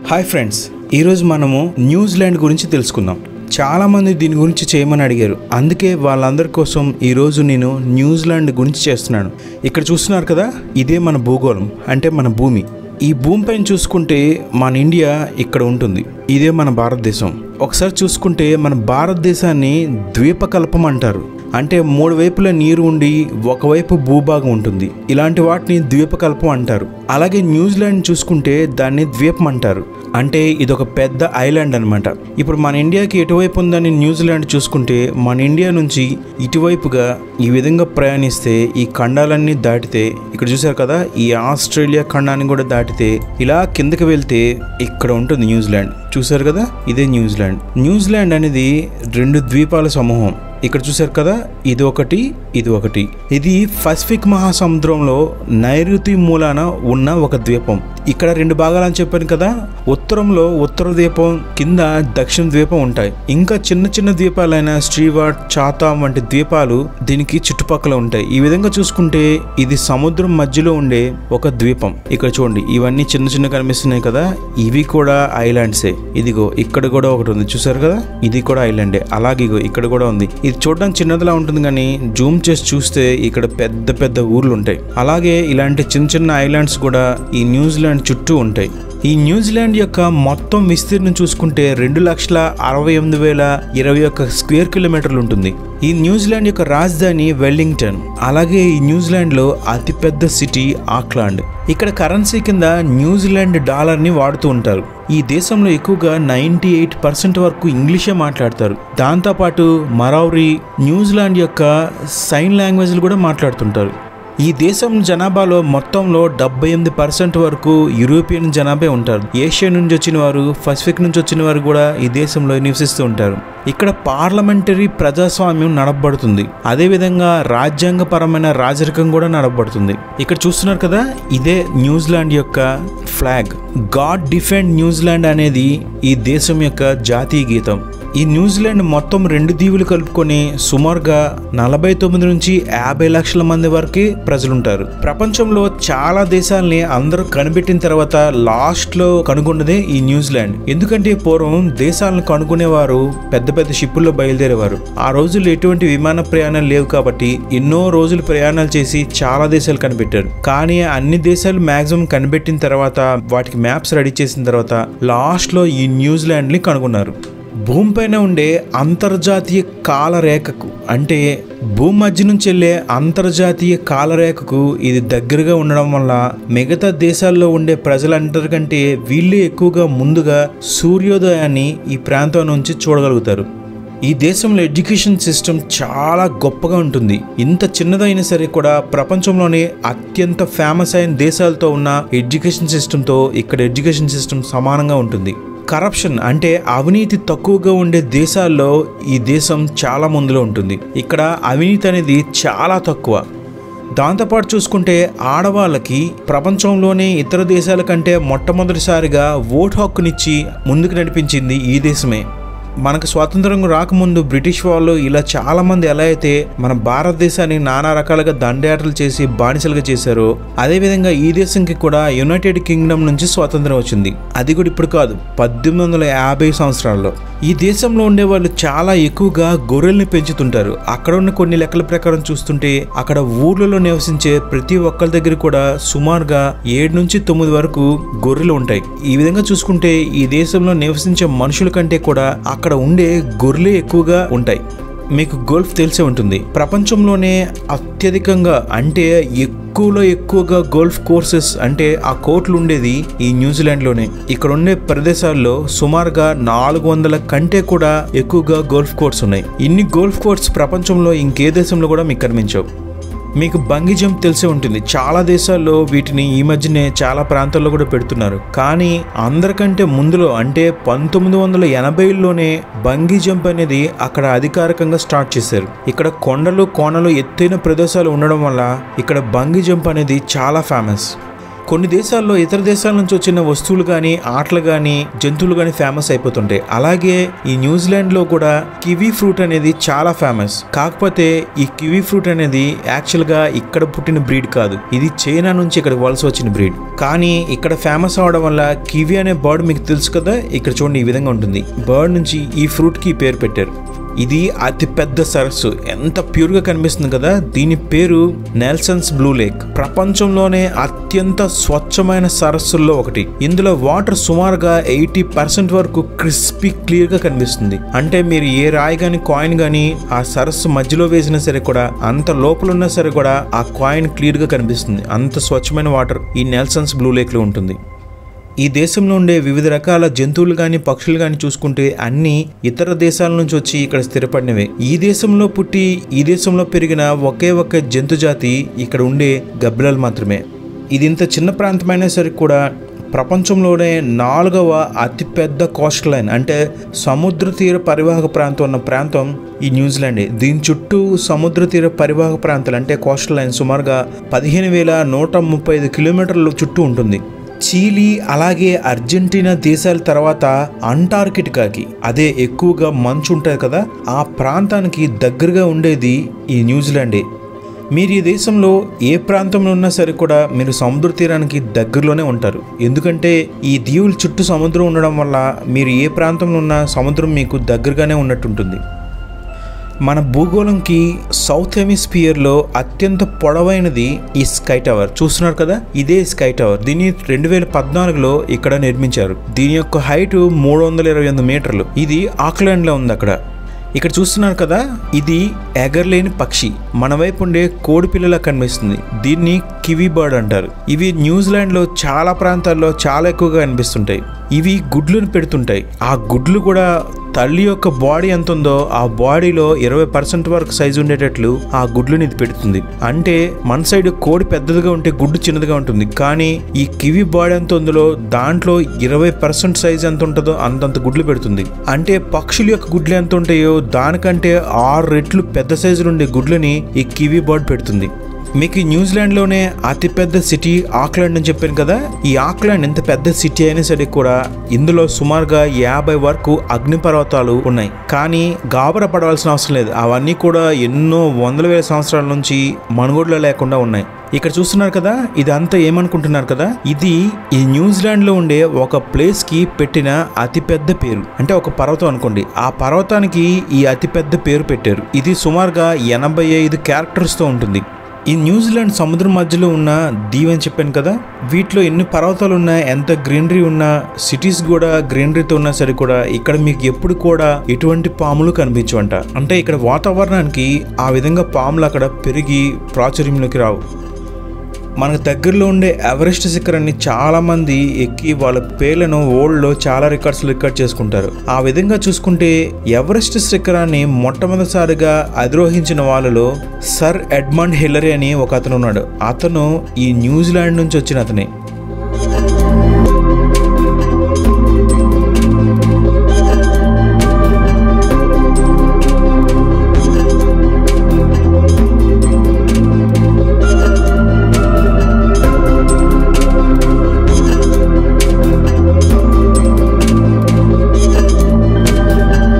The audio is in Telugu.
హాయ్ ఫ్రెండ్స్ ఈరోజు మనము న్యూజిలాండ్ గురించి తెలుసుకుందాం చాలా మంది దీని గురించి చేయమని అడిగారు అందుకే వాళ్ళందరి కోసం ఈరోజు నేను న్యూజిలాండ్ గురించి చేస్తున్నాను ఇక్కడ చూస్తున్నారు కదా ఇదే మన భూగోళం అంటే మన భూమి ఈ భూమిపైన చూసుకుంటే మన ఇండియా ఇక్కడ ఉంటుంది ఇదే మన భారతదేశం ఒకసారి చూసుకుంటే మన భారతదేశాన్ని ద్వీపకల్పం అంటారు అంటే మూడు వైపుల నీరు ఉండి ఒకవైపు భూభాగం ఉంటుంది ఇలాంటి వాటిని ద్వీపకల్పం అంటారు అలాగే న్యూజిలాండ్ చూసుకుంటే దాన్ని ద్వీపం అంటారు అంటే ఇది ఒక పెద్ద ఐలాండ్ అనమాట ఇప్పుడు మన ఇండియాకి ఎటువైపు ఉందని న్యూజిలాండ్ చూసుకుంటే మన ఇండియా నుంచి ఇటువైపుగా ఈ విధంగా ప్రయాణిస్తే ఈ ఖండాలన్నీ దాటితే ఇక్కడ చూసారు కదా ఈ ఆస్ట్రేలియా ఖండాన్ని కూడా దాటితే ఇలా కిందకి వెళ్తే ఇక్కడ ఉంటుంది న్యూజిలాండ్ చూసారు కదా ఇదే న్యూజిలాండ్ న్యూజిలాండ్ అనేది రెండు ద్వీపాల సమూహం ఇక్కడ చూసారు కదా ఇది ఒకటి ఇది ఒకటి ఇది పసిఫిక్ మహాసముద్రంలో నైరుతి మూలాన ఉన్న ఒక ద్వీపం ఇక్కడ రెండు భాగాలు అని చెప్పాను కదా ఉత్తరంలో ఉత్తర ద్వీపం కింద దక్షిణ ద్వీపం ఉంటాయి ఇంకా చిన్న చిన్న ద్వీపాలైన శ్రీవాట్ చాతాం వంటి ద్వీపాలు దీనికి చుట్టుపక్కల ఉంటాయి ఈ విధంగా చూసుకుంటే ఇది సముద్రం మధ్యలో ఉండే ఒక ద్వీపం ఇక్కడ చూడండి ఇవన్నీ చిన్న చిన్న కనిపిస్తున్నాయి కదా ఇవి కూడా ఐలాండ్సే ఇదిగో ఇక్కడ కూడా ఒకటి ఉంది చూసారు కదా ఇది కూడా ఐలాండే అలాగే ఇగో ఇక్కడ కూడా ఉంది ఇది చూడడానికి చిన్నదిలా ఉంటుంది కానీ జూమ్ చేసి చూస్తే ఇక్కడ పెద్ద పెద్ద ఊర్లు ఉంటాయి అలాగే ఇలాంటి చిన్న చిన్న ఐలాండ్స్ కూడా ఈ న్యూజిలాండ్ చుట్టూ ఉంటాయి ఈ న్యూజిలాండ్ యొక్క మొత్తం విస్తీర్ణం చూసుకుంటే రెండు లక్షల అరవై ఎనిమిది వేల ఇరవై ఒక్క స్క్వేర్ కిలోమీటర్లు ఉంటుంది ఈ న్యూజిలాండ్ యొక్క రాజధాని వెల్లింగ్టన్ అలాగే ఈ న్యూజిలాండ్లో అతిపెద్ద సిటీ ఆక్లాండ్ ఇక్కడ కరెన్సీ కింద న్యూజిలాండ్ డాలర్ని వాడుతూ ఉంటారు ఈ దేశంలో ఎక్కువగా నైంటీ ఎయిట్ పర్సెంట్ వరకు ఇంగ్లీషే మాట్లాడతారు దాంతోపాటు మరౌరి న్యూజిలాండ్ యొక్క సైన్ లాంగ్వేజ్లు కూడా మాట్లాడుతుంటారు ఈ దేశం జనాభాలో మొత్తంలో డెబ్బై ఎనిమిది పర్సెంట్ వరకు యూరోపియన్ జనాభా ఉంటారు ఏషియా నుంచి వచ్చిన వారు పసిఫిక్ నుంచి వచ్చిన వారు కూడా ఈ దేశంలో నివసిస్తూ ఉంటారు ఇక్కడ పార్లమెంటరీ ప్రజాస్వామ్యం నడపబడుతుంది అదేవిధంగా రాజ్యాంగపరమైన రాజరికం కూడా నడపబడుతుంది ఇక్కడ చూస్తున్నారు కదా ఇదే న్యూజిలాండ్ యొక్క ఫ్లాగ్ గాడ్ డిఫెండ్ న్యూజిలాండ్ అనేది ఈ దేశం యొక్క జాతీయ గీతం ఈ న్యూజిలాండ్ మొత్తం రెండు దీవులు కలుపుకొని సుమారుగా నలభై తొమ్మిది నుంచి యాభై లక్షల మంది వరకు ప్రజలుంటారు ప్రపంచంలో చాలా దేశాలని అందరూ కనిపెట్టిన తర్వాత లాస్ట్ లో కనుగొన్నదే ఈ న్యూజిలాండ్ ఎందుకంటే పూర్వం దేశాలను కనుగొనేవారు పెద్ద పెద్ద షిప్పుల్లో బయలుదేరేవారు ఆ రోజుల్లో ఎటువంటి విమాన ప్రయాణాలు లేవు కాబట్టి ఎన్నో రోజులు ప్రయాణాలు చేసి చాలా దేశాలు కనిపెట్టారు కానీ అన్ని దేశాలు మాక్సిమం కనిపెట్టిన తర్వాత వాటికి మ్యాప్స్ రెడీ చేసిన తర్వాత లాస్ట్ లో ఈ న్యూజిలాండ్ ని కనుగొన్నారు భూమిపైన ఉండే అంతర్జాతీయ కాలరేఖకు అంటే భూమి మధ్య నుంచి వెళ్ళే అంతర్జాతీయ కాలరేఖకు ఇది దగ్గరగా ఉండడం వల్ల మిగతా దేశాల్లో ఉండే ప్రజలందరికంటే వీళ్ళే ఎక్కువగా ముందుగా సూర్యోదయాన్ని ఈ ప్రాంతం నుంచి చూడగలుగుతారు ఈ దేశంలో ఎడ్యుకేషన్ సిస్టమ్ చాలా గొప్పగా ఉంటుంది ఇంత చిన్నదైనా సరే కూడా ప్రపంచంలోనే అత్యంత ఫేమస్ అయిన దేశాలతో ఉన్న ఎడ్యుకేషన్ సిస్టంతో ఇక్కడ ఎడ్యుకేషన్ సిస్టమ్ సమానంగా ఉంటుంది కరప్షన్ అంటే అవినీతి తక్కువగా ఉండే దేశాల్లో ఈ దేశం చాలా ముందులో ఉంటుంది ఇక్కడ అవినీతి అనేది చాలా తక్కువ దాంతోపాటు చూసుకుంటే ఆడవాళ్ళకి ప్రపంచంలోనే ఇతర దేశాల కంటే మొట్టమొదటిసారిగా ఓటు హక్కునిచ్చి ముందుకు నడిపించింది ఈ దేశమే మనకు స్వాతంత్రం రాకముందు బ్రిటిష్ వాళ్ళు ఇలా చాలా మంది ఎలా అయితే మన భారతదేశాన్ని నానా రకాలుగా దండయాత్రలు చేసి బానిసలుగా చేశారో అదేవిధంగా ఈ దేశంకి కూడా యునైటెడ్ కింగ్డమ్ నుంచి స్వాతంత్రం వచ్చింది అది కూడా ఇప్పుడు కాదు పద్దెనిమిది వందల యాభై సంవత్సరాల్లో ఈ దేశంలో ఉండే వాళ్ళు చాలా ఎక్కువగా గొర్రెల్ని పెంచుతుంటారు అక్కడ ఉన్న కొన్ని లెక్కల ప్రకారం చూస్తుంటే అక్కడ ఊర్లలో నివసించే ప్రతి ఒక్కరి దగ్గర కూడా సుమారుగా ఏడు నుంచి తొమ్మిది వరకు గొర్రెలు ఉంటాయి ఈ విధంగా చూసుకుంటే ఈ దేశంలో నివసించే మనుషుల కంటే కూడా అక్కడ ఉండే గొర్రెలే ఎక్కువగా ఉంటాయి మీకు గోల్ఫ్ తెలిసే ఉంటుంది ప్రపంచంలోనే అత్యధికంగా అంటే ఎక్కువలో ఎక్కువగా గోల్ఫ్ కోర్సెస్ అంటే ఆ కోర్టులు ఉండేది ఈ న్యూజిలాండ్లోనే ఇక్కడ ఉండే ప్రదేశాల్లో సుమారుగా నాలుగు వందల కంటే కూడా ఎక్కువగా గోల్ఫ్ కోర్ట్స్ ఉన్నాయి ఇన్ని గోల్ఫ్ కోర్ట్స్ ప్రపంచంలో ఇంకే దేశంలో కూడా మీకు కనిపించవు మీకు బంగి జంప్ తెలిసే ఉంటుంది చాలా దేశాల్లో వీటిని ఈ మధ్యనే చాలా ప్రాంతాల్లో కూడా పెడుతున్నారు కానీ అందరికంటే ముందులో అంటే పంతొమ్మిది వందల ఎనభైలోనే బంగీ జంప్ అనేది అక్కడ అధికారికంగా స్టార్ట్ చేశారు ఇక్కడ కొండలు కోనలు ఎత్తైన ప్రదేశాలు ఉండడం వల్ల ఇక్కడ బంగీ జంప్ అనేది చాలా ఫేమస్ కొన్ని దేశాల్లో ఇతర దేశాల నుంచి వచ్చిన వస్తువులు కానీ ఆటలు కానీ జంతువులు కానీ ఫేమస్ అయిపోతుంటాయి అలాగే ఈ న్యూజిలాండ్ లో కూడా కివీ ఫ్రూట్ అనేది చాలా ఫేమస్ కాకపోతే ఈ కివీ ఫ్రూట్ అనేది యాక్చువల్ గా ఇక్కడ పుట్టిన బ్రీడ్ కాదు ఇది చైనా నుంచి ఇక్కడ వలస వచ్చిన బ్రీడ్ కానీ ఇక్కడ ఫేమస్ అవడం వల్ల కివీ అనే బర్డ్ మీకు తెలుసు కదా ఇక్కడ చూడండి ఈ విధంగా ఉంటుంది బర్డ్ నుంచి ఈ ఫ్రూట్ కి పేరు పెట్టారు ఇది అతి పెద్ద సరస్సు ఎంత ప్యూర్గా కనిపిస్తుంది కదా దీని పేరు నెల్సన్స్ బ్లూ లేక్ ప్రపంచంలోనే అత్యంత స్వచ్ఛమైన సరస్సుల్లో ఒకటి ఇందులో వాటర్ సుమారుగా ఎయిటీ పర్సెంట్ వరకు క్రిస్పీ క్లియర్గా కనిపిస్తుంది అంటే మీరు ఏ రాయి కానీ కాయిన్ కానీ ఆ సరస్సు మధ్యలో వేసినా సరే కూడా అంత లోపల ఉన్నా సరే కూడా ఆ కాయిన్ క్లియర్గా కనిపిస్తుంది అంత స్వచ్ఛమైన వాటర్ ఈ నెల్సన్స్ బ్లూ లేక్లో ఉంటుంది ఈ దేశంలో ఉండే వివిధ రకాల జంతువులు కానీ పక్షులు కానీ చూసుకుంటే అన్ని ఇతర దేశాల నుంచి వచ్చి ఇక్కడ స్థిరపడినవే ఈ దేశంలో పుట్టి ఈ దేశంలో పెరిగిన ఒకే ఒక్క జంతు జాతి ఇక్కడ ఉండే గబ్బిలాలు మాత్రమే ఇది ఇంత చిన్న ప్రాంతమైనా సరే కూడా ప్రపంచంలోనే నాలుగవ అతిపెద్ద కోస్ట్ లైన్ అంటే సముద్ర తీర పరివాహక ప్రాంతం ఉన్న ప్రాంతం ఈ న్యూజిలాండే దీని చుట్టూ సముద్ర తీర పరివాహక ప్రాంతాలు అంటే కోస్టల్ లైన్ సుమారుగా పదిహేను వేల నూట ముప్పై ఐదు కిలోమీటర్ల చుట్టూ ఉంటుంది చీలీ అలాగే అర్జెంటీనా దేశాల తర్వాత అంటార్కిటికాకి అదే ఎక్కువగా మంచు ఉంటుంది కదా ఆ ప్రాంతానికి దగ్గరగా ఉండేది ఈ న్యూజిలాండే మీరు ఈ దేశంలో ఏ ప్రాంతంలో ఉన్నా సరే కూడా మీరు సముద్ర తీరానికి దగ్గరలోనే ఉంటారు ఎందుకంటే ఈ దీవుల చుట్టూ సముద్రం ఉండడం వల్ల మీరు ఏ ప్రాంతంలో ఉన్నా సముద్రం మీకు దగ్గరగానే ఉన్నట్టుంటుంది మన భూగోళంకి సౌత్ హెమిస్ఫియర్లో అత్యంత పొడవైనది ఈ స్కై టవర్ చూస్తున్నారు కదా ఇదే స్కై టవర్ దీన్ని రెండు వేల పద్నాలుగులో ఇక్కడ నిర్మించారు దీని యొక్క హైట్ మూడు వందల ఇరవై ఎనిమిది మీటర్లు ఇది ఆక్లాండ్లో ఉంది అక్కడ ఇక్కడ చూస్తున్నారు కదా ఇది ఎగర్లేని పక్షి మన వైపు ఉండే కోడి పిల్లలా కనిపిస్తుంది దీన్ని కివీ బర్డ్ అంటారు ఇవి న్యూజిలాండ్లో చాలా ప్రాంతాల్లో చాలా ఎక్కువగా కనిపిస్తుంటాయి ఇవి గుడ్లను పెడుతుంటాయి ఆ గుడ్లు కూడా తల్లి యొక్క బాడీ ఎంత ఉందో ఆ బాడీలో ఇరవై పర్సెంట్ వరకు సైజు ఉండేటట్లు ఆ గుడ్లుని ఇది పెడుతుంది అంటే మన సైడ్ కోడి పెద్దదిగా ఉంటే గుడ్డు చిన్నదిగా ఉంటుంది కానీ ఈ కివి బాడీ ఎంత ఉందో దాంట్లో ఇరవై పర్సెంట్ సైజ్ ఎంత ఉంటుందో అంతంత గుడ్లు పెడుతుంది అంటే పక్షుల యొక్క గుడ్లు ఎంత ఉంటాయో దానికంటే ఆరు రెట్లు పెద్ద సైజులు ఉండే గుడ్లని ఈ కివి బర్డ్ పెడుతుంది మీకు ఈ న్యూజిలాండ్లోనే అతిపెద్ద సిటీ ఆక్లాండ్ అని చెప్పాను కదా ఈ ఆక్లాండ్ ఎంత పెద్ద సిటీ అయినా సరే కూడా ఇందులో సుమారుగా యాభై వరకు అగ్నిపర్వతాలు ఉన్నాయి కానీ గాబర పడవలసిన అవసరం లేదు అవన్నీ కూడా ఎన్నో వందల వేల సంవత్సరాల నుంచి మనుగోడులో లేకుండా ఉన్నాయి ఇక్కడ చూస్తున్నారు కదా ఇదంతా ఏమనుకుంటున్నారు కదా ఇది ఈ న్యూజిలాండ్ లో ఉండే ఒక ప్లేస్ కి పెట్టిన అతిపెద్ద పేరు అంటే ఒక పర్వతం అనుకోండి ఆ పర్వతానికి ఈ అతిపెద్ద పేరు పెట్టారు ఇది సుమారుగా ఎనభై ఐదు క్యారెక్టర్స్ తో ఉంటుంది ఈ న్యూజిలాండ్ సముద్రం మధ్యలో ఉన్న దీవ్ అని చెప్పాను కదా వీటిలో ఎన్ని పర్వతాలు ఉన్నా ఎంత గ్రీనరీ ఉన్నా సిటీస్ కూడా గ్రీనరీతో ఉన్నా సరే కూడా ఇక్కడ మీకు ఎప్పుడు కూడా ఎటువంటి పాములు కనిపించవంట అంటే ఇక్కడ వాతావరణానికి ఆ విధంగా పాములు అక్కడ పెరిగి ప్రాచుర్యంలోకి రావు మనకు దగ్గరలో ఉండే ఎవరెస్ట్ శిఖరాన్ని చాలా మంది ఎక్కి వాళ్ళ పేర్లను ఓల్డ్లో చాలా రికార్డ్స్ రికార్డ్ చేసుకుంటారు ఆ విధంగా చూసుకుంటే ఎవరెస్ట్ శిఖరాన్ని మొట్టమొదటిసారిగా అధిరోహించిన వాళ్ళలో సర్ ఎడ్మండ్ హిల్లరీ అని ఒక అతను ఉన్నాడు అతను ఈ న్యూజిలాండ్ నుంచి వచ్చిన అతనే